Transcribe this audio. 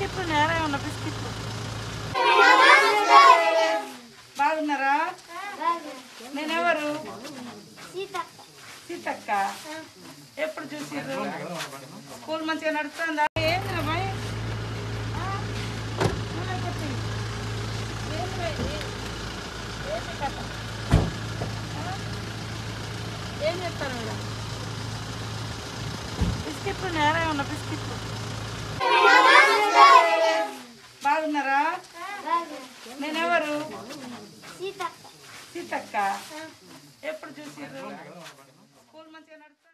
బిస్కెట్లు నేరే ఉన్న బిస్కెట్లు బాగున్నారా నేనెవరు సీతక్క ఎప్పుడు చూసిర్రు స్కూల్ మంచిగా నడుస్తుందా ఏంది అమ్మాయి ఏం చెప్తాను మేడం బిస్కెట్లు నేరే ఉన్న బిస్కెట్లు బాగున్నారా నేనెవరు సీతక్క ఎప్పుడు చూసిర్రు స్కూల్ మంచిగా నడుస్తుంది